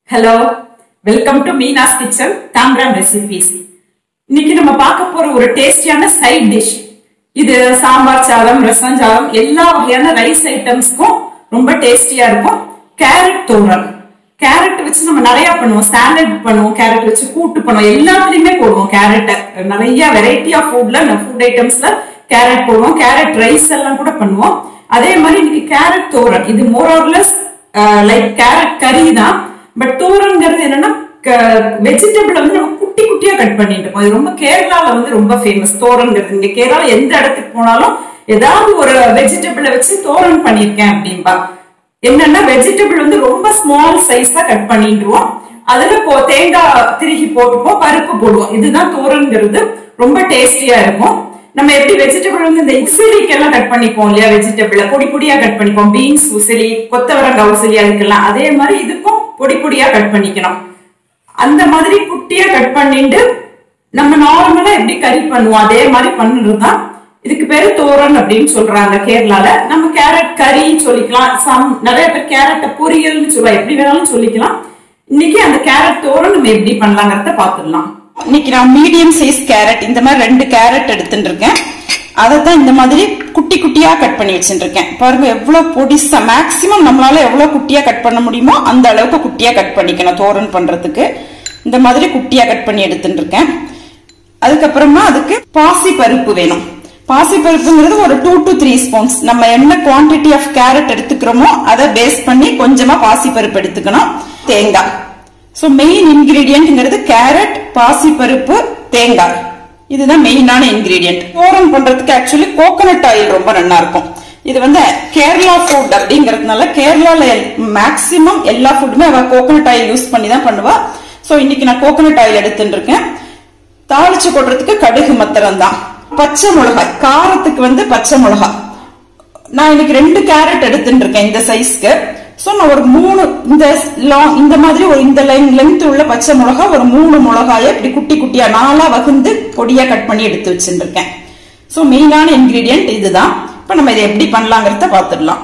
hello welcome to Meena's kitchen Tambaram recipes இன்னைக்கு நம்ம பார்க்க போற ஒரு டேஸ்டியான சைட் டிஷ் இது சாம்பார் சாதம் ரசம் சாதம் எல்லா வகையான ரைஸ் ஐட்டம்ஸ்க்கும் ரொம்ப டேஸ்டியா இருக்கும் கேரட் தோரல் கேரட் வச்சு நம்ம நிறைய பண்ணுவோம் சாலட் பண்ணுவோம் கேரட் வச்சு கூட்டு பண்ணுவோம் எல்லாத்துலயுமே போடுவோம் கேரட்டை நிறைய வெரைட்டி ஆஃப் ஃபுட்ல ஃபுட் ஐட்டம்ஸ்ல கேரட் போடுவோம் கேரட் ரைஸ் எல்லாம் கூட பண்ணுவோம் அதே மாதிரி இன்னைக்கு கேரட் தோரல் இது மோரோர்லெஸ் லைக் கேரட் கறி தான் பட் தோரங்கிறது என்னன்னா வெஜிடபிள் வந்து நம்ம குட்டி குட்டியா கட் பண்ணிட்டு இருக்கோம் இது ரொம்ப கேரளால வந்து ரொம்ப ஃபேமஸ் தோரங்கிறது இங்க கேரளா எந்த இடத்துக்கு போனாலும் ஏதாவது ஒரு வெஜிடபிளை வச்சு தோரன் பண்ணியிருக்கேன் அப்படின்பா என்னன்னா வெஜிடபிள் வந்து ரொம்ப ஸ்மால் சைஸா கட் பண்ணிடுவோம் அதுல போ தேங்காய் திருகி போட்டுப்போம் பருப்பு போடுவோம் இதுதான் தோரங்கிறது ரொம்ப டேஸ்டியா இருக்கும் நம்ம எப்படி வெஜிடபிள் வந்து இந்த உசிலிக்கெல்லாம் கட் பண்ணிப்போம் இல்லையா வெஜிடபிள பொடி பொடியா கட் பண்ணிப்போம் பீன்ஸ் உசிலி கொத்தவரங்காய் உசிலி அதுக்கெல்லாம் அதே மாதிரி இதுக்கும் பொடி பொடியா கட் பண்ணிக்கணும் அந்த மாதிரி குட்டியா கட் பண்ணிட்டு நம்ம நார்மலா எப்படி கறி பண்ணுவோம் அதே மாதிரி பண்ணுறதுதான் இதுக்கு பேரு தோரன் அப்படின்னு சொல்றாங்க கேரளால நம்ம கேரட் கறின்னு சொல்லிக்கலாம் சம் நிறைய பேர் கேரட்டை பொரியல்னு சொல்லுவா எப்படி வேணாலும் சொல்லிக்கலாம் இன்னைக்கு அந்த கேரட் தோரன் நம்ம எப்படி பண்ணலாங்கிறத பாத்துடலாம் இன்னைக்கு நான் மீடியம் சைஸ் கேரட் இந்த மாதிரி ரெண்டு கேரட் எடுத்துட்டு இருக்கேன் அதை தான் இந்த மாதிரி குட்டி குட்டியா கட் பண்ணி வச்சுட்டு இருக்கேன் பாருங்க எவ்வளவு பொடிசா மேக்சிமம் நம்மளால எவ்வளவு குட்டியா கட் பண்ண முடியுமோ அந்த அளவுக்கு குட்டியா கட் பண்ணிக்கணும் தோரன் பண்றதுக்கு இந்த மாதிரி குட்டியா கட் பண்ணி எடுத்துட்டு இருக்கேன் அதுக்கப்புறமா அதுக்கு பாசி பருப்பு வேணும் பாசி பருப்புங்கிறது ஒரு டூ டு த்ரீ ஸ்பூன்ஸ் நம்ம என்ன குவான்டிட்டி ஆஃப் கேரட் எடுத்துக்கிறோமோ அதை பேஸ் பண்ணி கொஞ்சமா பாசி பருப்பு எடுத்துக்கணும் தேங்காய் ஸோ மெயின் இன்கிரீடியன்ட்ங்கிறது கேரட் பாசிப்பருப்பு தேங்காய் இதுதான் மெயினான இன்கிரீடியன்ட் ஓரம் பண்றதுக்கு ஆக்சுவலி கோகனட் ஆயில் ரொம்ப நல்லா இருக்கும் இது வந்து கேரளா ஃபுட் அப்படிங்கறதுனால கேரளால மேக்சிமம் எல்லா ஃபுட்டுமே அவ கோகனட் ஆயில் யூஸ் பண்ணி தான் பண்ணுவா ஸோ இன்னைக்கு நான் கோகனட் ஆயில் எடுத்துட்டு இருக்கேன் தாளிச்சு கொட்டுறதுக்கு கடுகு மத்திரம் தான் பச்சை மிளகாய் காரத்துக்கு வந்து பச்சை மிளகாய் நான் இன்னைக்கு ரெண்டு கேரட் எடுத்துட்டு இருக்கேன் இந்த சைஸ்க்கு ஸோ நான் ஒரு மூணு இந்த லாங் இந்த மாதிரி ஒரு இந்த லைன் லென்த் உள்ள பச்சை மிளகா ஒரு மூணு மிளகாய இப்படி குட்டி குட்டியா நாலா வகுந்து பொடியா கட் பண்ணி எடுத்து வச்சுருக்கேன் ஸோ மெயினான இன்கிரீடியன்ட் இதுதான் இப்போ நம்ம இதை எப்படி பண்ணலாங்கிறத பார்த்துடலாம்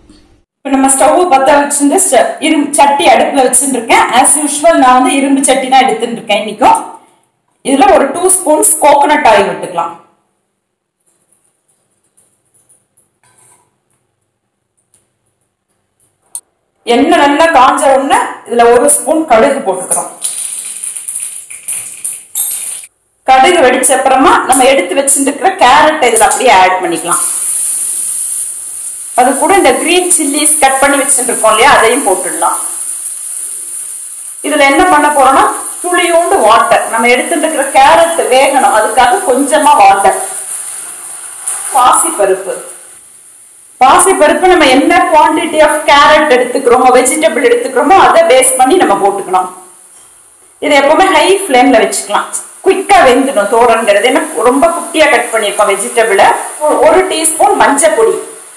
இப்ப நம்ம ஸ்டவ் பத்த வச்சிருந்து இரும்பு சட்டி அடுப்புல வச்சுட்டு இருக்கேன் ஆஸ் யூஸ்வல் நான் வந்து இரும்பு சட்டி தான் எடுத்துட்டு இருக்கேன் இன்னைக்கும் இதுல ஒரு டூ ஸ்பூன்ஸ் கோகனட் ஆயில் விட்டுக்கலாம் எண்ணெய் நல்லா காஞ்ச உடனே இதுல ஒரு ஸ்பூன் கடுகு போட்டுக்கிறோம் கடுகு வெடிச்ச அப்புறமா நம்ம எடுத்து வச்சுருக்கிற கேரட் இதுல அப்படியே ஆட் பண்ணிக்கலாம் அது கூட இந்த கிரீன் சில்லிஸ் கட் பண்ணி வச்சுட்டு இருக்கோம் இல்லையா அதையும் போட்டுடலாம் இதுல என்ன பண்ண போறோம்னா துளியோண்டு வாட்டர் நம்ம எடுத்துட்டு இருக்கிற கேரட் வேகணும் அதுக்காக கொஞ்சமா வாட்டர் பாசி பருப்பு பாசி பருப்பு நம்ம என்ன குவான்டிட்டி ஆஃப் கேரட் எடுத்துக்கிறோமோ வெஜிடபிள் எடுத்துக்கிறோமோ அதை பேஸ் பண்ணி நம்ம போட்டுக்கணும் இது எப்பவுமே ஹை ஃப்ளேம்ல வச்சுக்கலாம் குயிக்கா வெந்துடும் தோரங்கிறது ஏன்னா ரொம்ப குட்டியா கட் பண்ணியிருக்கோம் வெஜிடபிளை ஒரு டீஸ்பூன் மஞ்சள் பொடி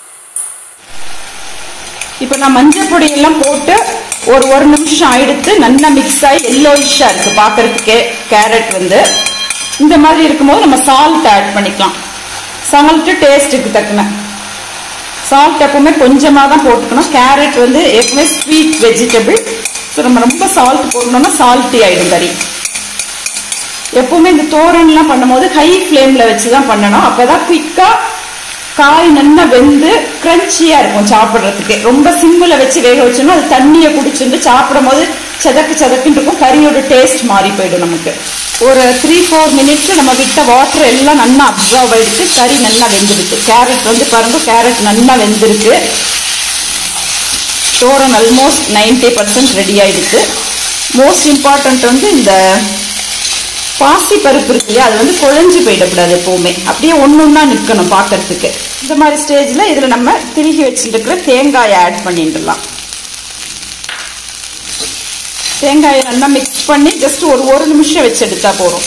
இப்போ நான் மஞ்சள் பொடி எல்லாம் போட்டு ஒரு ஒரு நிமிஷம் ஆயிடுத்து நல்லா மிக்ஸ் ஆகி எல்லோயிஷா இருக்கு பார்க்கறதுக்கே கேரட் வந்து இந்த மாதிரி இருக்கும்போது நம்ம சால்ட் ஆட் பண்ணிக்கலாம் சால்ட்டு டேஸ்ட்டுக்கு தக்கன சால்ட் எப்பவுமே கொஞ்சமாக தான் போட்டுக்கணும் கேரட் வந்து எப்பவுமே ஸ்வீட் வெஜிடபிள் ஸோ நம்ம ரொம்ப சால்ட் போடணும்னா சால்ட்டி ஆயிடும் கறி எப்பவுமே இந்த தோரன்லாம் பண்ணும்போது ஹை ஃப்ளேமில் வச்சு தான் பண்ணணும் அப்போ தான் குயிக்காக காய் நல்லா வெந்து கிரன்ச்சியா இருக்கும் சாப்பிட்றதுக்கு ரொம்ப சிம்மில் வச்சு வேக வச்சோம்னா அது தண்ணியை குடிச்சுட்டு சாப்பிடும் போது சதக்கு சதக்குன்னு இருக்கும் கறியோட டேஸ்ட் மாறி போயிடும் நமக்கு ஒரு த்ரீ ஃபோர் மினிட்ஸ் நம்ம விட்ட வாட்டர் எல்லாம் நல்லா அப்சர்வ் ஆயிடுச்சு கறி நல்லா வெந்துருக்கு கேரட் வந்து பாருங்க கேரட் நல்லா வெந்திருக்கு thoran almost ninety percent ready ஆயிடுச்சு மோஸ்ட் இம்பார்ட்டன்ட் வந்து இந்த பாசி பருப்பு இருக்கு இல்லையா அது வந்து குழஞ்சு போயிடக்கூடாது எப்பவுமே அப்படியே ஒன்று ஒன்றா நிற்கணும் பார்க்கறதுக்கு இந்த மாதிரி ஸ்டேஜில் இதில் நம்ம திருகி வச்சுட்டு இருக்கிற தேங்காயை ஆட் பண்ணிடலாம் தேங்காயை நல்லா மிக்ஸ் பண்ணி ஜஸ்ட் ஒரு ஒரு நிமிஷம் வச்சு எடுத்தா போதும்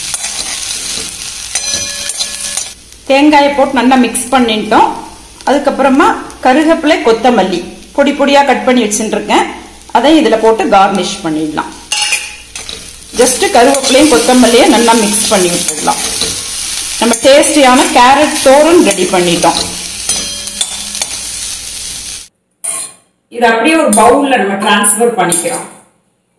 தேங்காயை போட்டு நல்லா மிக்ஸ் பண்ணிட்டோம் அதுக்கப்புறமா கருகப்பிலை கொத்தமல்லி பொடி பொடியாக கட் பண்ணி வச்சுட்டுருக்கேன் அதை இதில் போட்டு கார்னிஷ் பண்ணிடலாம் ஜஸ்ட் கருவேப்பிலையும் கொத்தமல்லியும் நல்லா மிக்ஸ் பண்ணி விட்டுடலாம் நம்ம டேஸ்டியான கேரட் தோரன் ரெடி பண்ணிட்டோம் இது அப்படியே ஒரு பவுல்ல நம்ம டிரான்ஸ்ஃபர் பண்ணிக்கிறோம்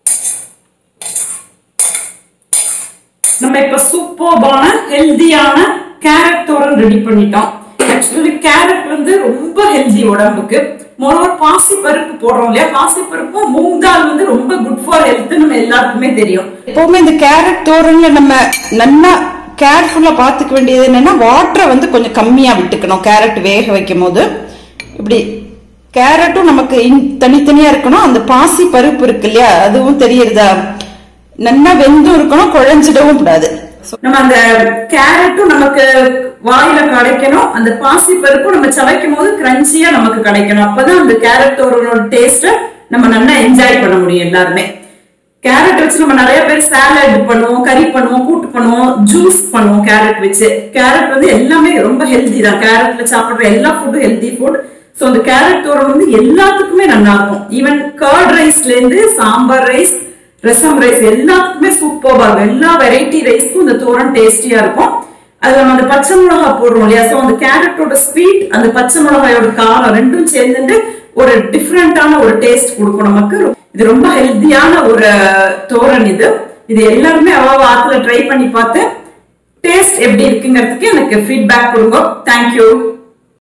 நம்ம இப்ப சூப்பர்பான ஹெல்தியான கேரட் தோரன் ரெடி பண்ணிட்டோம் ஆக்சுவலி கேரட் வந்து ரொம்ப ஹெல்தி உடம்புக்கு மொரோவர் பாசி பருப்பு போடுறோம் இல்லையா பாசி பருப்பும் மூங் தால் வந்து ரொம்ப குட் ஃபார் ஹெல்த் நம்ம எல்லாருக்குமே தெரியும் எப்பவுமே இந்த கேரட் தோரன்ல நம்ம நல்லா கேர்ஃபுல்லா பாத்துக்க வேண்டியது என்னன்னா வாட்டரை வந்து கொஞ்சம் கம்மியா விட்டுக்கணும் கேரட் வேக வைக்கும் போது இப்படி கேரட்டும் நமக்கு இன்- தனித்தனியா இருக்கணும் அந்த பாசி பருப்பு இருக்கு இல்லையா அதுவும் தெரியறதா நல்லா வெந்தும் இருக்கணும் குழஞ்சிடவும் கூடாது நம்ம அந்த கேரட்டும் நமக்கு வாயில கிடைக்கணும் அந்த பாசி பருப்பும் நம்ம சவைக்கும் போது கிரன்ச்சியா நமக்கு கிடைக்கணும் அப்பதான் அந்த கேரட் தோரனோட டேஸ்ட நம்ம நல்லா என்ஜாய் பண்ண முடியும் எல்லாருமே கேரட் வச்சு நம்ம நிறைய பேர் சாலட் பண்ணுவோம் கறி பண்ணுவோம் கூட்டு பண்ணுவோம் ஜூஸ் பண்ணுவோம் கேரட் வச்சு கேரட் வந்து எல்லாமே ரொம்ப ஹெல்தி தான் கேரட்ல சாப்பிடுற எல்லா ஃபுட்டும் ஹெல்தி ஃபுட் ஸோ அந்த கேரட் தோரம் வந்து எல்லாத்துக்குமே நல்லா இருக்கும் ஈவன் கர்ட் ரைஸ்ல இருந்து சாம்பார் ரைஸ் ரசம் ரைஸ் எல்லாத்துக்குமே சூப்பர்பா இருக்கும் எல்லா வெரைட்டி ரைஸ்க்கும் இந்த தோரம் டேஸ்டியா இருக்கும் அது நம்ம அந்த பச்சை மிளகா போடுறோம் இல்லையா ஸோ அந்த கேரட்டோட ஸ்வீட் அந்த பச்சை மிளகாயோட காரம் ரெண்டும் சேர்ந்துட்டு ஒரு டிஃப்ரெண்டான ஒரு டேஸ்ட் கொடுக்கும் நமக்கு இது ரொம்ப ஹெல்த்தியான ஒரு தோரன் இது இது எல்லாருமே அவ்வளவு ஆத்துல ட்ரை பண்ணி பார்த்து டேஸ்ட் எப்படி இருக்குங்கிறதுக்கு எனக்கு ஃபீட்பேக் கொடுங்க தேங்க்யூ